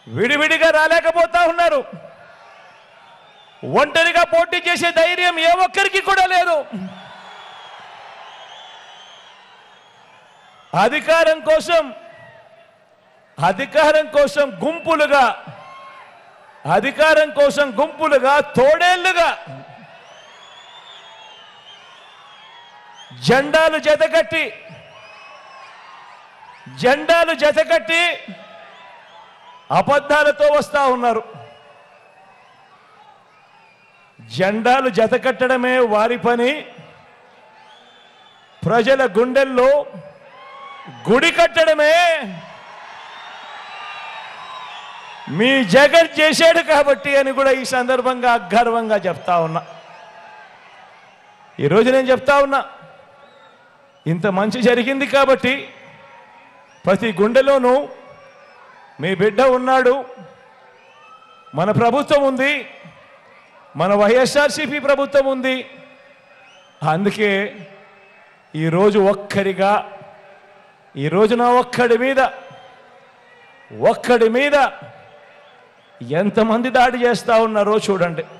విడివిడిగా రాలేకపోతా ఉన్నారు ఒంటరిగా పోటీ చేసే ధైర్యం ఏ ఒక్కరికి కూడా లేదు అధికారం కోసం అధికారం కోసం గుంపులుగా అధికారం కోసం గుంపులుగా తోడేళ్లుగా జెండాలు జతకట్టి జెండాలు జతకట్టి అబద్ధాలతో వస్తా ఉన్నారు జెండాలు జతకట్టడమే వారి పని ప్రజల గుండెల్లో గుడి కట్టడమే మీ జగన్ చేశాడు కాబట్టి అని కూడా ఈ సందర్భంగా గర్వంగా చెప్తా ఉన్నా ఈరోజు నేను చెప్తా ఉన్నా ఇంత మంచి జరిగింది కాబట్టి ప్రతి గుండెలోనూ మీ బిడ్డ ఉన్నాడు మన ప్రభుత్వం ఉంది మన వైఎస్ఆర్సీపీ ప్రభుత్వం ఉంది అందుకే ఈరోజు ఒక్కరిగా ఈ రోజున ఒక్కడి మీద ఒక్కడి మీద ఎంతమంది దాడి చేస్తా ఉన్నారో చూడండి